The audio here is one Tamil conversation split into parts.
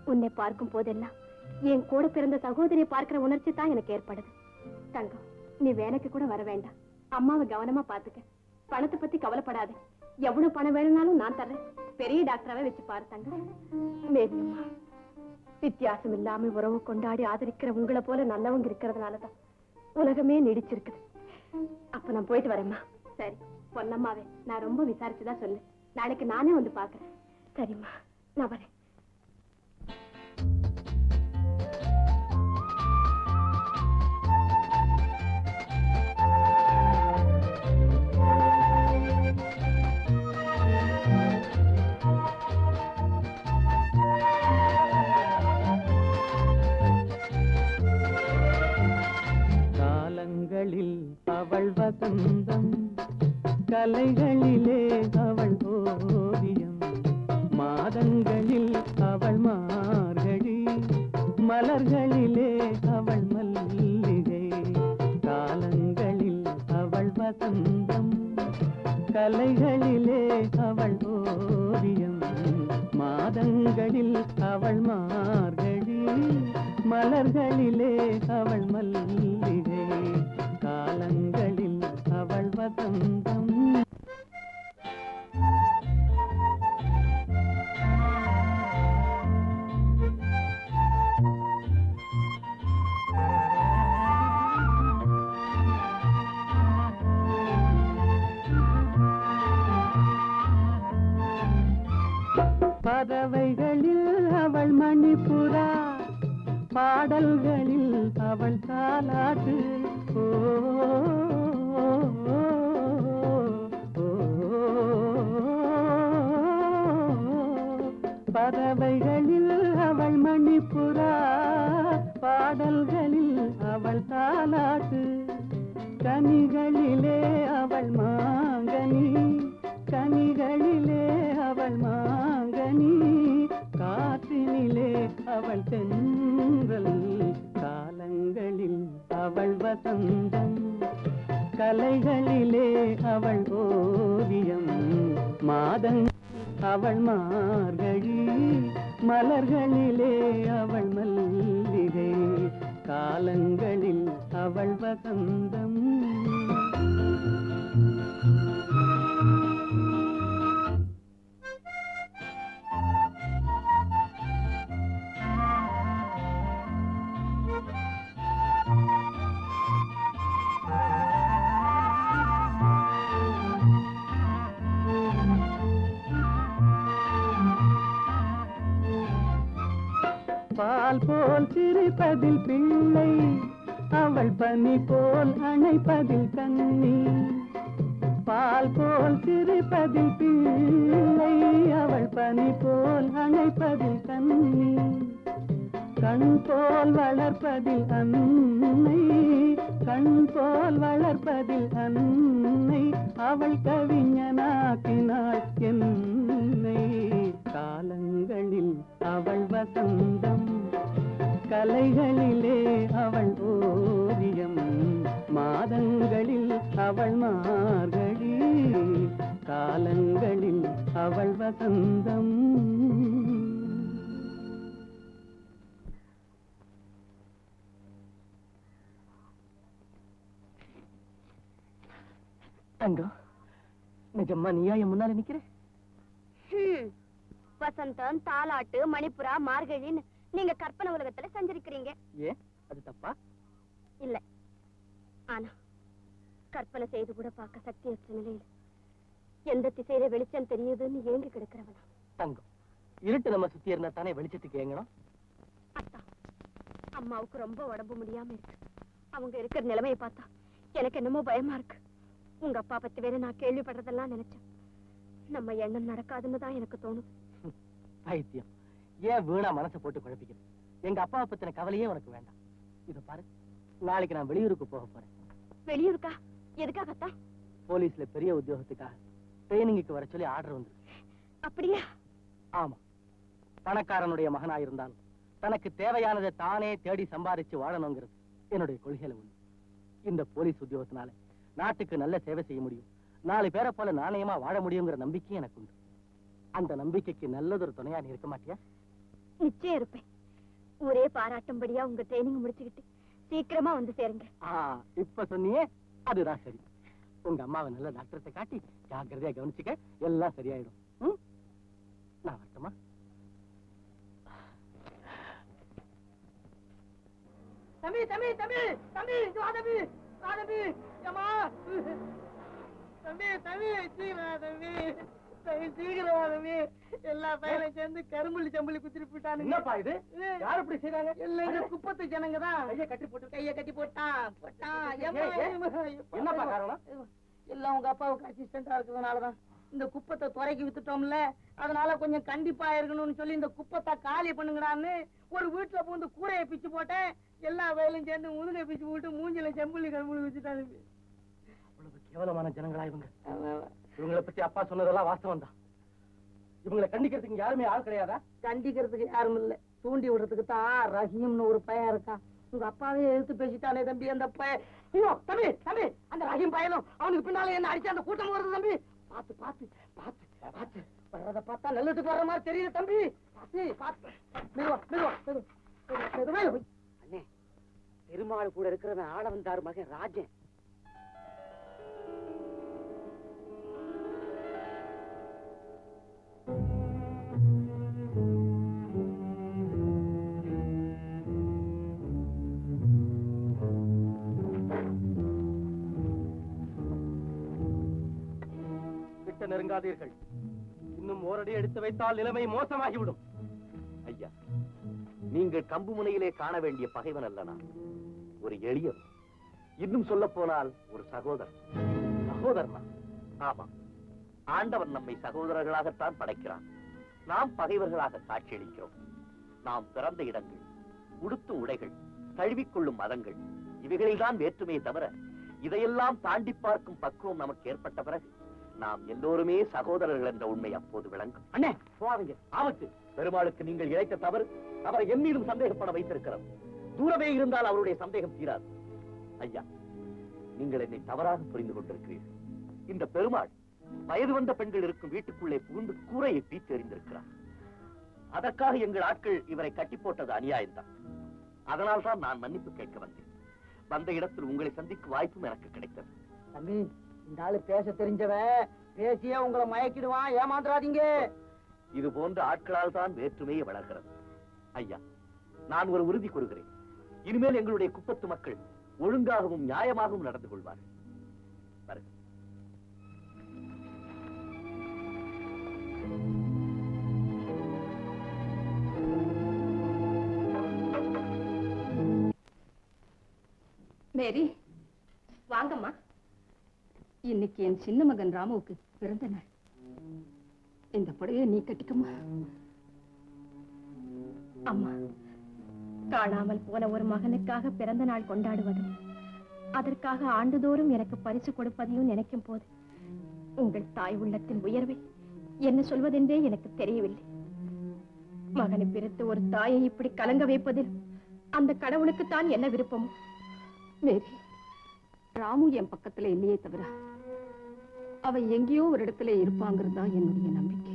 உன்னை பார்க்கும் போதெல்லாம் என் கூட பிறந்த சகோதரியை பார்க்கிற உணர்ச்சி தான் எனக்கு ஏற்படுது தங்கம் நீ வேலைக்கு கூட வர வேண்டாம் அம்மாவை கவனமா பாத்துக்க பணத்தை பத்தி கவலைப்படாத எவ்வளவு பணம் வேணும்னாலும் நான் தர்றேன் பெரிய டாக்டராவே வச்சு பாரு தங்கம் மேரியம்மா வித்தியாசம் இல்லாம உறவு கொண்டாடி ஆதரிக்கிற உங்களை போல நல்லவங்க இருக்கிறதுனாலதான் உலகமே நீடிச்சிருக்குது அப்ப நான் போயிட்டு வரேம்மா சரி பொன்னம்மாவே நான் ரொம்ப விசாரிச்சுதான் சொல்லு நாளைக்கு நானே வந்து பாக்குறேன் சரிம்மா நான் வரேன் காலங்களில் அவள் வசந்தம் கலைகளிலே அவள் ஓவியம் மாதங்களில் அவள் மார்கழி மலர்களிலே அவள் மல்லிகை காலங்களில் அவள் வசந்தம் கலைகளிலே அவள் ஓவியம் மாதங்களில் அவள் மார்கழி மலர்களிலே அவள் மல்லிகை காலங்களில் அவள் வசந்தம் பறவைகளில் அவள் மணிப்புறா பாடல்களில் அவள் தாலாட்டு ஓ, ஓ, ஓ, பறவைகளில் அவள் மணிப்புறா பாடல்களில் அவள் தாலாட்டு கனிகளிலே அவள் மாங்கனி கனிகளிலே அவள் மாங்கனி காற்றினிலே அவள் தென்றல் காலங்களில் அவள் வசந்தம் கலைகளிலே அவள் ஓவியம் மாதங் அவள் மார்கழி மலர்களிலே அவள் மல்லிகை காலங்களில் அவள் வசந்தம் பால் போல் சிரிப்பதில் பிள்ளை அவள் பனி போல் அணைப்பதில் கண்ணி பால் போல் சிரிப்பதில் பிள்ளை அவள் பனி போல் அணைப்பதில் கண்ணி கண் போல் வளர்ப்பதில் அன்னை கண் போல் வளர்ப்பதில் அன்னை அவள் கவிஞனாக்கினாள் என்னை காலங்களில் அவள் வசந்தம் கலைகளிலே அவள் ஓவியம் மாதங்களில் அவள் மார்கழி காலங்களில் அவள் வசந்தம் தங்கம் நிஜம்மா நீயா என் முன்னால நிக்கிற ஹம். வசந்தம் தாலாட்டு மணிப்புரா மார்கழின்னு நீங்க கற்பனை உலகத்துல சஞ்சரிக்கிறீங்க ஏன் அது தப்பா இல்ல ஆனா கற்பனை செய்து கூட பார்க்க சக்தியற்ற நிலையில எந்த திசையில வெளிச்சம் தெரியுதுன்னு ஏங்கி கிடக்கிறவனா தங்கம் இருட்டு நம்ம சுத்தி இருந்தா தானே வெளிச்சத்துக்கு ஏங்கணும் அத்தா அம்மாவுக்கு ரொம்ப உடம்பு முடியாம இருக்கு அவங்க இருக்கிற நிலைமையை பார்த்தா எனக்கு என்னமோ பயமா இருக்கு உங்க அப்பா பத்தி வேற நான் கேள்விப்படுறதெல்லாம் நினைச்சேன் நம்ம எண்ணம் நடக்காதுன்னு தான் எனக்கு தோணுது பைத்தியம் ஏன் வீணா மனசை போட்டு குழப்பிக்கிற எங்க அப்பாவை பத்தின கவலையே உனக்கு வேண்டாம் இத பாரு நாளைக்கு நான் வெளியூருக்கு போக போறேன் வெளியூருக்கா எதுக்காகத்தான் போலீஸ்ல பெரிய உத்தியோகத்துக்காக ட்ரைனிங்குக்கு வர சொல்லி ஆர்டர் வந்து அப்படியா ஆமா பணக்காரனுடைய மகனா இருந்தாலும் தனக்கு தேவையானதை தானே தேடி சம்பாதிச்சு வாழணுங்கிறது என்னுடைய கொள்கையில ஒண்ணு இந்த போலீஸ் உத்தியோகத்தினால நாட்டுக்கு நல்ல சேவை செய்ய முடியும் நாலு பேரை போல நாணயமா வாழ முடியுங்கிற நம்பிக்கை எனக்கு உண்டு அந்த நம்பிக்கைக்கு நல்லதொரு துணையா நீ இருக்க மாட்டியா நிச்சயம் இருப்பேன் ஊரே பாராட்டும்படியா உங்க ட்ரைனிங் முடிச்சுக்கிட்டு சீக்கிரமா வந்து சேருங்க ஆ, இப்ப சொன்னியே அதுதான் சரி உங்க அம்மாவை நல்ல டாக்டர்கிட்ட காட்டி ஜாக்கிரதையா கவனிச்சுக்க எல்லாம் சரியாயிடும் ம்? நான் வரட்டுமா தம்பி தம்பி தம்பி தம்பி இங்க வா தம்பி வா தம்பி ஏமா தம்பி தம்பி சீக்கிரம் வா தம்பி தம்பி சீக்கிரம் வா தம்பி எல்லா பையனும் சேர்ந்து கரும்புள்ளி சம்பளி குத்திட்டு போயிட்டானுங்க என்னப்பா இது யார் இப்படி செய்றாங்க எல்லாம் இந்த குப்பத்து ஜனங்க தான் கையை கட்டி போட்டு கைய கட்டி போட்டான் போட்டான் ஏம்மா, ஏய், ஏய். ஏம்மா, என்னப்பா காரணம் எல்லாம் உங்க அப்பாவுக்கு அசிஸ்டண்டா இருக்கிறதுனாலதான் இந்த குப்பத்தை துறைக்கு வித்துட்டோம்ல அதனால கொஞ்சம் கண்டிப்பா இருக்கணும்னு சொல்லி இந்த குப்பத்தை காலி பண்ணுங்கடான்னு ஒரு வீட்டுல பூந்து கூரையை பிச்சு போட்டேன் எல்லா வயலும் சேர்ந்து முதுகை பிச்சு போட்டு மூஞ்சில செம்புள்ளி கரும்புள்ளி வச்சுட்டாங்க அவ்வளவு கேவலமான ஜனங்களா இவங்க இவங்களை பத்தி அப்பா சொன்னதெல்லாம் வாஸ்தவம் தான் இவங்களை கண்டிக்கிறதுக்கு யாருமே ஆள் கிடையாதா கண்டிக்கிறதுக்கு யாரும் இல்ல தூண்டி விடுறதுக்கு தான் ரஹீம்னு ஒரு பையன் இருக்கான் உங்க அப்பாவே எதிர்த்து பேசிட்டானே தம்பி அந்த பையன் ஐயோ தம்பி தம்பி அந்த ரஹீம் பையனும் அவனுக்கு பின்னால என்ன அடிச்சு அந்த கூட்டம் வருது தம்பி பாத்து பாத்து பாத்து பாத்து வர்றத பார்த்தா நல்லதுக்கு வர்ற மாதிரி தெரியுது தம்பி பாத்து பாத்து மெதுவா மெதுவா மெதுவா மெதுவா மெதுவா அண்ணே பெருமாள் கூட இருக்கிறவன் ஆட வந்தாரு மகன் ராஜன் கிட்ட நெருங்காதீர்கள் இன்னும் ஓரடி எடுத்து வைத்தால் நிலைமை மோசமாகிவிடும் ஐயா நீங்கள் கம்பு முனையிலே காண வேண்டிய பகைவன் அல்ல நான் ஒரு எளியவன் இன்னும் சொல்ல போனால் ஒரு சகோதரன் சகோதரனா ஆமா ஆண்டவன் நம்மை சகோதரர்களாகத்தான் படைக்கிறான் நாம் பகைவர்களாக காட்சியளிக்கிறோம் நாம் பிறந்த இடங்கள் உடுத்தும் உடைகள் தழுவிக்கொள்ளும் மதங்கள் இவைகளில்தான் வேற்றுமையை தவிர இதையெல்லாம் தாண்டி பார்க்கும் பக்குவம் நமக்கு ஏற்பட்ட பிறகு நாம் எல்லோருமே சகோதரர்கள் என்ற உண்மை அப்போது விளங்கும் அண்ணே போவாதீங்க ஆபத்து பெருமாளுக்கு நீங்கள் இழைத்த தவறு அவரை என் மீதும் சந்தேகப்பட வைத்திருக்கிறது தூரமே இருந்தால் அவருடைய சந்தேகம் தீராது ஐயா நீங்கள் என்னை தவறாக புரிந்து கொண்டிருக்கிறீர்கள் இந்த பெருமாள் வயது வந்த பெண்கள் இருக்கும் வீட்டுக்குள்ளே புகுந்து கூரையை பீத்து எறிந்திருக்கிறார் அதற்காக எங்கள் ஆட்கள் இவரை கட்டி போட்டது அநியாயம்தான் அதனால்தான் நான் மன்னிப்பு கேட்க வந்தேன் வந்த இடத்தில் உங்களை சந்திக்கும் வாய்ப்பும் எனக்கு கிடைத்தது தம்பி இந்த ஆளு பேச தெரிஞ்சவன் பேசியே உங்களை மயக்கிடுவான் ஏமாந்துடாதீங்க இது போன்ற ஆட்களால் தான் வேற்றுமையே வளர்கிறது ஐயா நான் ஒரு உறுதி கூறுகிறேன் இனிமேல் எங்களுடைய குப்பத்து மக்கள் ஒழுங்காகவும் நியாயமாகவும் நடந்து கொள்வார்கள் வருக மேரி வாங்கம்மா இன்னைக்கு என் சின்ன மகன் ராமுவுக்கு பிறந்த நாள் இந்த புடவையை நீ கட்டிக்கம்மா அம்மா காணாமல் போன ஒரு மகனுக்காக பிறந்த நாள் கொண்டாடுவதும் அதற்காக ஆண்டுதோறும் எனக்கு பரிசு கொடுப்பதையும் நினைக்கும் போது உங்கள் தாய் உள்ளத்தின் உயர்வை என்ன சொல்வதென்றே எனக்கு தெரியவில்லை மகனை பிரித்து ஒரு தாயை இப்படி கலங்க வைப்பதில் அந்த கடவுளுக்குத்தான் என்ன விருப்பமோ மேரி ராமு என் பக்கத்துல இல்லையே தவிர அவ எங்கேயோ ஒரு இடத்துல இருப்பாங்கிறது தான் என்னுடைய நம்பிக்கை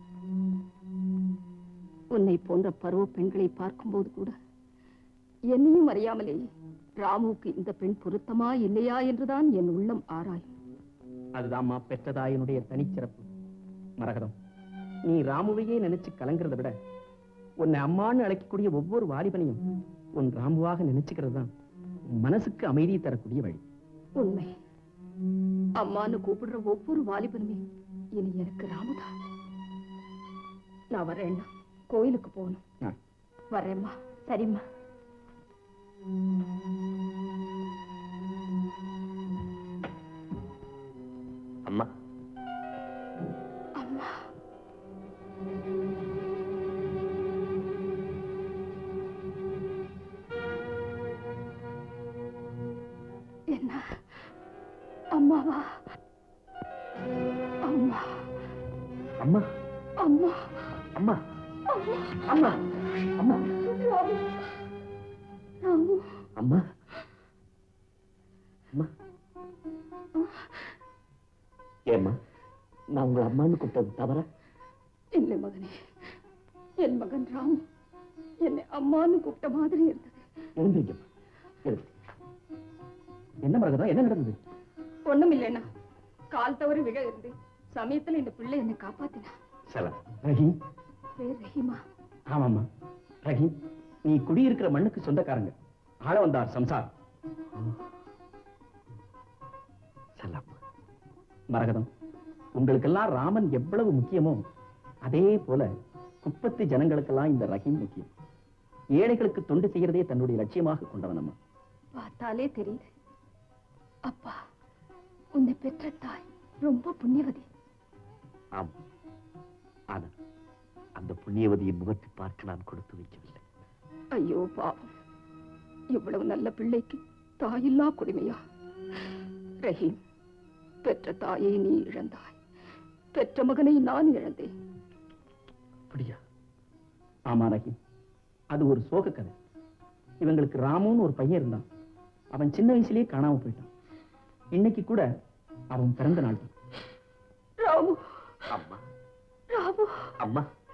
உன்னை போன்ற பருவ பெண்களை பார்க்கும்போது கூட என்னையும் அறியாமலே ராமுவுக்கு இந்த பெண் பொருத்தமா இல்லையா என்றுதான் என் உள்ளம் ஆராயும் அதுதாம்மா பெற்றதாயினுடைய தனிச்சிறப்பு மரகதம் நீ ராமுவையே நினைச்சு கலங்குறதை விட உன்னை அம்மான்னு அழைக்கக்கூடிய ஒவ்வொரு வாலிபனையும் உன் ராமுவாக நினைச்சுக்கிறது தான் மனசுக்கு அமைதியை தரக்கூடிய வழி உண்மை அம்மான்னு கூப்பிடுற ஒவ்வொரு வாலிபனுமே இனி எனக்கு ராமுதான் நான் வரேன்னா கோயிலுக்கு போகணும் ஆ. வரேம்மா சரிம்மா அம்மா அம்மா என்ன அம்மாவா அம்மா அம்மா அம்மா அம்மா அம்மா அம்மா ராமு ராமு அம்மா அம்மா ஏம்மா நான் உங்களை அம்மான்னு கூப்பிட்டது தவற இல்லை மகனே என் மகன் ராம் என்னை அம்மான்னு கூப்பிட்ட மாதிரி இருந்தது எழுந்திருக்கப்பா எழுது என்ன மரகதம் என்ன நடந்தது ஒண்ணும் இல்லைண்ணா கால் தவறி விழ இருந்து சமயத்துல இந்த பிள்ளை என்னை காப்பாத்தினா சலம் ரஹீம் பேர் ரஹீமா ஆமாம்மா ரஹீம் நீ குடியிருக்கிற மண்ணுக்கு சொந்தக்காரங்க ஆள வந்தார் சம்சார் சலம் மரகதம் உங்களுக்கெல்லாம் ராமன் எவ்வளவு முக்கியமோ அதே போல குப்பத்து ஜனங்களுக்கெல்லாம் இந்த ரஹீம் முக்கியம் ஏழைகளுக்கு தொண்டு செய்யறதே தன்னுடைய லட்சியமாக கொண்டவன் அம்மா பார்த்தாலே தெரியுது அப்பா உன்னை பெற்ற தாய் ரொம்ப புண்ணியவதி ஆம் ஆனா அந்த புண்ணியவதியின் முகத்தை பார்க்க நான் கொடுத்து வைக்கவில்லை ஐயோ பாவம் இவ்வளவு நல்ல பிள்ளைக்கு தாயில்லா குடிமையா ரஹீம் பெற்ற தாயை நீ இழந்தாய் பெற்ற மகனை நான் இழந்தேன் அப்படியா ஆமா ரஹீம் அது ஒரு சோக கதை இவங்களுக்கு ராமுன்னு ஒரு பையன் இருந்தான் அவன் சின்ன வயசுலயே காணாம போயிட்டான் இன்னைக்கு கூட அவன் பிறந்த நாள் தான் ராமு அம்மா ராமு அம்மா